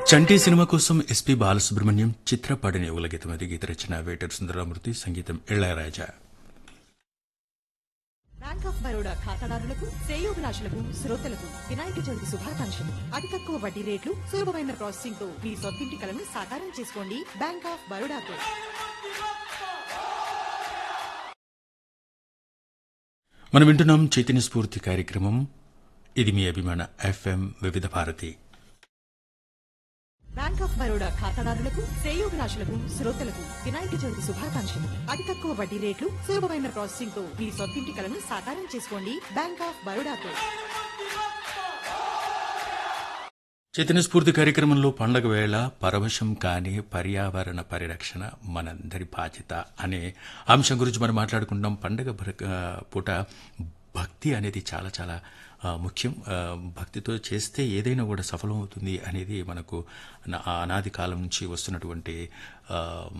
చంటి cinema కోసం SP Balasubrahmanyam చిత్రపాడిన యువల గీతం అది గీత రచన వేటర్ సుందరమూర్తి సంగీతం ఇళయరాజా బ్యాంక్ ఆఫ్ బరోడా ఖాతాదారులకు శ్రేయోభిలాషులకు శ్రోతలకు వినాయక చవితి శుభాకాంక్షలు అతి తక్కువ వడ్డీ రేట్లు సులభమైన ప్రాసెసింగ్ తో మీ సొంతింటి కలను సాకారం చేసుకోండి బ్యాంక్ ఆఫ్ బరోడాతో మనం వింటున్నాం చైతన్య స్ఫూర్తి కార్యక్రమం ఇది మీ అభిమాన ఎఫ్ఎం వివిధ భారతి బ్యాంక్ ఆఫ్ బరోడా ఖాతాదారులకు శ్రేయోభిలాషులకు శ్రోతలకు వినాయక చవితి శుభాకాంక్షలు అతి తక్కువ వడ్డీ రేట్లు సులభమైన ప్రాసెసింగ్ తో మీ సొంతింటి కలను సాకారం చేసుకోండి బ్యాంక్ ఆఫ్ బరోడాతో చైతన్య స్ఫూర్తి కార్యక్రమంలో పండగ వేళ పరవశం కాని పర్యావరణ పరిరక్షణ మనందరి బాధ్యత అనే అంశం గురించి మనం మాట్లాడుకుంటున్నాం పండగ భర- ఆ, పూట భక్తి అనేది చాలా చాలా ఆ, ముఖ్యం ఆ, భక్తితో చేస్తే ఏదైనా కూడా సఫలమవుతుంది అనేది మనకు నా- ఆ అనాది కాలం నుంచి వస్తున్నటువంటి ఆ,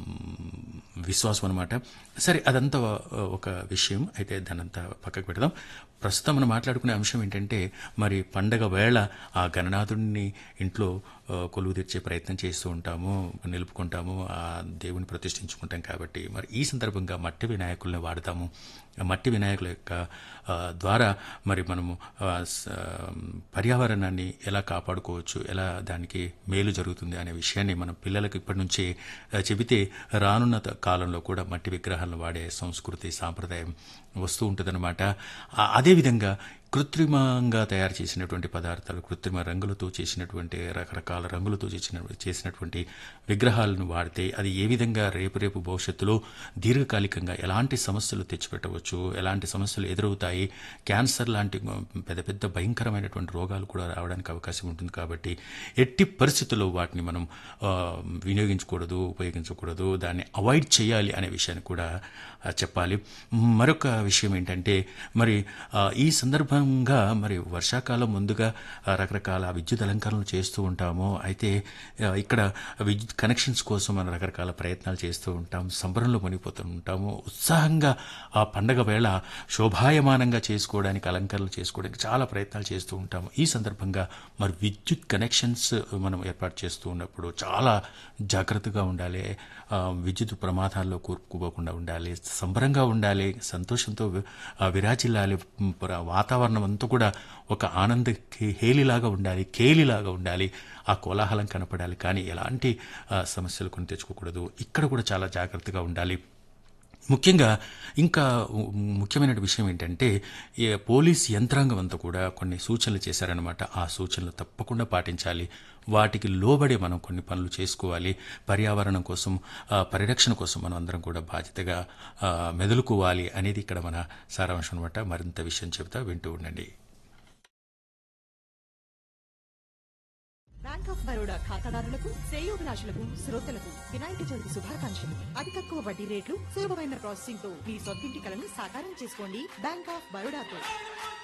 విశ్వాసం అనమాట సరే అదంతా ఒక విషయం అయితే దానంతా పక్కకు పెడదాం ప్రస్తుతం మనం మాట్లాడుకునే అంశం ఏంటంటే మరి పండగ వేళ ఆ గణనాథుడిని ఇంట్లో ఆ, కొలువు తెచ్చే ప్రయత్నం చేస్తూ ఉంటాము నిలుపుకుంటాము ఆ దేవుని ప్రతిష్ఠించుకుంటాం కాబట్టి మరి ఈ సందర్భంగా మట్టి వినాయకుల్ని వాడతాము ఆ మట్టి వినాయకుల యొక్క ఆ, ద్వారా మరి మనము ఆ, స- పర్యావరణాన్ని ఎలా కాపాడుకోవచ్చు ఎలా దానికి మేలు జరుగుతుంది అనే విషయాన్ని మనం పిల్లలకు ఇప్పటి నుంచి ఆ, చెబితే రానున్న త- కాలంలో కూడా మట్టి విగ్రహాలను వాడే సంస్కృతి సాంప్రదాయం వస్తూ ఉంటుందన్నమాట ఆ- అదేవిధంగా కృత్రిమంగా తయారు చేసినటువంటి పదార్థాలు కృత్రిమ రంగులతో చేసినటువంటి రకరకాల రంగులతో చేసిన చేసినటువంటి విగ్రహాలను వాడితే అది ఏ విధంగా రేపు రేపు భవిష్యత్తులో దీర్ఘకాలికంగా ఎలాంటి సమస్యలు తెచ్చిపెట్టవచ్చు ఎలాంటి సమస్యలు ఎదురవుతాయి క్యాన్సర్ లాంటి పెద్ద పెద్ద భయంకరమైనటువంటి రోగాలు కూడా రావడానికి అవకాశం ఉంటుంది కాబట్టి ఎట్టి పరిస్థితుల్లో వాటిని మనం ఆ, వినియోగించకూడదు ఉపయోగించకూడదు దాన్ని అవాయిడ్ చేయాలి అనే విషయాన్ని కూడా ఆ, చెప్పాలి మరొక విషయం ఏంటంటే మరి ఆ, ఈ సందర్భంగా మరి వర్షాకాలం ముందుగా ఆ, రకరకాల విద్యుత్ అలంకరణలు చేస్తూ ఉంటాము అయితే ఆ, ఇక్కడ విద్యుత్ కనెక్షన్స్ కోసం మనం రకరకాల ప్రయత్నాలు చేస్తూ ఉంటాం సంబరంలో మునిగిపోతూ ఉంటాము ఉత్సాహంగా ఆ పండగ వేళ శోభాయమానంగా చేసుకోవడానికి అలంకరణలు చేసుకోవడానికి చాలా ప్రయత్నాలు చేస్తూ ఉంటాము ఈ సందర్భంగా మరి విద్యుత్ కనెక్షన్స్ మనం ఏర్పాటు చేస్తూ ఉన్నప్పుడు చాలా జాగ్రత్తగా ఉండాలి ఆ, విద్యుత్ ప్రమాదాల్లో కూరుకుపోకుండా ఉండాలి సంబరంగా ఉండాలి సంతోషంతో వి- ఆ, విరాజిల్లాలి ఉమ్, ప్ర- వాతావరణం అంతా కూడా ఒక ఆనంద కే- హేలిలాగా ఉండాలి కేలిలాగా ఉండాలి ఆ కోలాహలం కనపడాలి కానీ ఎలాంటి ఆ, సమస్యలు కొని తెచ్చుకోకూడదు ఇక్కడ కూడా చాలా జాగ్రత్తగా ఉండాలి ముఖ్యంగా ఇంకా ముఖ్యమైన విషయం ఏంటంటే ఈ పోలీస్ యంత్రాంగం అంతా కూడా కొన్ని సూచనలు చేశారనమాట ఆ సూచనలు తప్పకుండా పాటించాలి వాటికి లోబడి మనం కొన్ని పనులు చేసుకోవాలి పర్యావరణం కోసం ఆ, పరిరక్షణ కోసం మనం అందరం కూడా బాధ్యతగా ఆ, మెదులుకోవాలి అనేది ఇక్కడ మన సారాంశం అనమాట మరింత విషయం చెబుతా వింటూ ఉండండి బ్యాంక్ ఆఫ్ బరోడా ఖాతాదారులకు శ్రేయోభిలాషులకు శ్రోతలకు వినాయక చవితి శుభాకాంక్షలు అతి తక్కువ వడ్డీ రేట్లు సులభమైన ప్రాసెసింగ్ తో మీ సొంతింటి కలను సాకారం చేసుకోండి బ్యాంక్ ఆఫ్ బరోడాతో